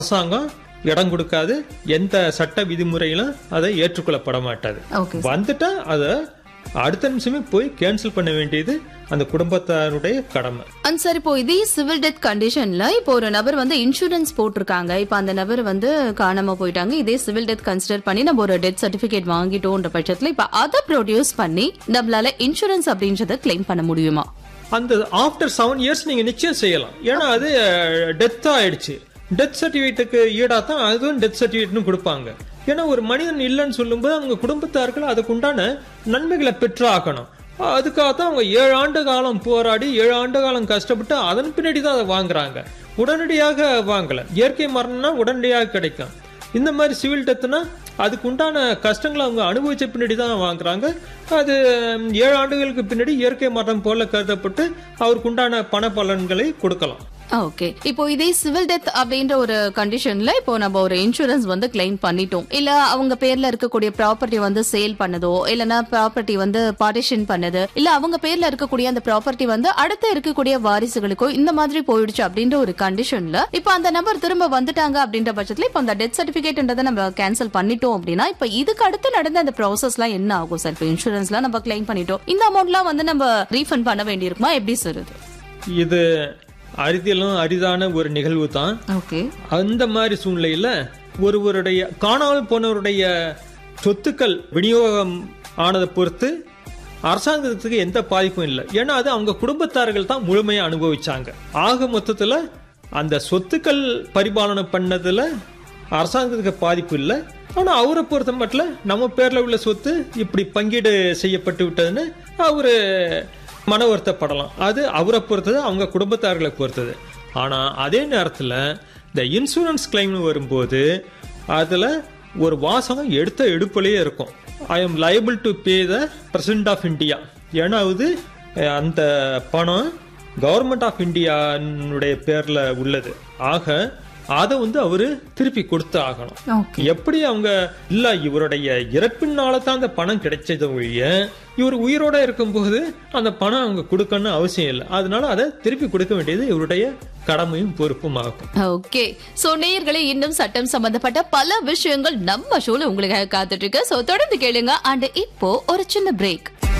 அரசாங்கம் இடம் கொடுக்காது எந்த சட்ட விதிமுறையிலும் அதை ஏற்றுக்கொள்ளப்பட மாட்டாது ஓகே வந்துட்டா அதை அடுத்த நிமிஷமே போய் கேன்சல் பண்ண வேண்டியது அந்த குடும்பத்தாருடைய கடமை அண்ட் சார் இப்போ இதே சிவில் டெத் கண்டிஷன்ல இப்போ ஒரு நபர் வந்து இன்சூரன்ஸ் போட்டிருக்காங்க இப்போ அந்த நபர் வந்து காணாம போயிட்டாங்க இதே சிவில் டெத் கன்சிடர் பண்ணி நம்ம ஒரு டெத் சர்டிபிகேட் வாங்கிட்டோன்ற பட்சத்துல இப்போ அதை ப்ரொடியூஸ் பண்ணி நம்மளால இன்சூரன்ஸ் அப்படின்றத கிளைம் பண்ண முடியுமா அந்த ஆஃப்டர் செவன் இயர்ஸ் நீங்க நிச்சயம் செய்யலாம் ஏன்னா அது டெத் ஆயிடுச்சு டெத் சர்டிஃபிகேட்டுக்கு ஈடா தான் அதுவும் டெத் சர்டிஃபிகேட்னு கொடுப்பாங்க ஏன்னா ஒரு மனிதன் இல்லைன்னு சொல்லும்போது அவங்க குடும்பத்தார்கள் அதுக்கு உண்டான நன்மைகளை பெற்று ஆக்கணும் அதுக்காக தான் அவங்க ஏழு ஆண்டு காலம் போராடி ஏழு ஆண்டு காலம் கஷ்டப்பட்டு அதன் பின்னாடி தான் அதை வாங்குறாங்க உடனடியாக வாங்கல இயற்கை மரணம்னா உடனடியாக கிடைக்கும் இந்த மாதிரி சிவில் டெத்துனா அதுக்கு உண்டான கஷ்டங்களை அவங்க அனுபவிச்ச பின்னாடி தான் வாங்குறாங்க அது ம், ஏழு ஆண்டுகளுக்கு பின்னாடி இயற்கை மரணம் போல கருதப்பட்டு அவருக்கு உண்டான பண பலன்களை கொடுக்கலாம் ஓகே இப்போ இதே சிவில் டெத் அப்படின்ற ஒரு கண்டிஷன்ல இப்போ நம்ம ஒரு இன்சூரன்ஸ் வந்து கிளைம் பண்ணிட்டோம் இல்ல அவங்க பேர்ல இருக்கக்கூடிய ப்ராப்பர்ட்டி வந்து சேல் பண்ணதோ இல்லனா ப்ராப்பர்ட்டி வந்து பார்ட்டிஷன் பண்ணது இல்ல அவங்க பேர்ல இருக்கக்கூடிய அந்த ப்ராப்பர்ட்டி வந்து அடுத்து இருக்கக்கூடிய வாரிசுகளுக்கோ இந்த மாதிரி போயிடுச்சு அப்படின்ற ஒரு கண்டிஷன்ல இப்போ அந்த நபர் திரும்ப வந்துட்டாங்க அப்படின்ற பட்சத்துல இப்போ அந்த டெத் சர்டிபிகேட்ன்றதை நம்ம கேன்சல் பண்ணிட்டோம் அப்படின்னா இப்போ இதுக்கு அடுத்து நடந்த அந்த ப்ராசஸ்லாம் என்ன ஆகும் சார் இப்போ இன்சூரன்ஸ்லாம் நம்ம கிளைம் பண்ணிட்டோம் இந்த அமௌண்ட்லாம் வந்து நம்ம ரீஃபண்ட் பண்ண வேண்டியிருக்குமா எப்படி சார் இது இது அரிதிலும் அரிதான ஒரு நிகழ்வு தான் ஓகே அந்த மாதிரி சூழ்நிலையில ஒருவருடைய காணாமல் போனவருடைய சொத்துக்கள் விநியோகம் ஆனதை பொறுத்து அரசாங்கத்துக்கு எந்த பாதிப்பும் இல்லை ஏன்னா அது அவங்க குடும்பத்தார்கள் தான் முழுமையா அனுபவிச்சாங்க ஆக மொத்தத்துல அந்த சொத்துக்கள் பரிபாலனை பண்ணதுல அரசாங்கத்துக்கு பாதிப்பு இல்லை ஆனா அவரை பொறுத்த மட்டும் நம்ம பேர்ல உள்ள சொத்து இப்படி பங்கீடு செய்யப்பட்டு விட்டதுன்னு அவரு மன வருத்தப்படலாம் அது அவரை பொறுத்தது அவங்க குடும்பத்தார்களை பொறுத்தது ஆனா அதே நேரத்துல இந்த இன்சூரன்ஸ் கிளைம்னு வரும்போது அதுல ஒரு வாசகம் எடுத்த எடுப்பிலேயே இருக்கும் I am liable to pay the president of India ஏன்னா அது அஹ், அந்த பணம் கவர்மெண்ட் ஆஃப் இந்தியானுடைய பேர்ல உள்ளது ஆக அதை வந்து அவரு திருப்பி கொடுத்து ஆகணும் ஓகே எப்படி அவங்க இல்ல இவருடைய இறப்பினால தான் அந்த பணம் கிடைச்சது ஒழிய இவர் உயிரோட இருக்கும்போது அந்த பணம் அவங்க கொடுக்கணும்னு அவசியம் இல்லை அதனால அதை திருப்பி கொடுக்க வேண்டியது இவருடைய கடமையும் பொறுப்பும் ஆகும் ஓகே சோ நேயர்களே இன்னும் சட்டம் சம்பந்தப்பட்ட பல விஷயங்கள் நம்ம ஷோல உங்களுக்காக காத்துட்டு இருக்கு சோ தொடர்ந்து கேளுங்க அண்ட் இப்போ ஒரு சின்ன பிரேக்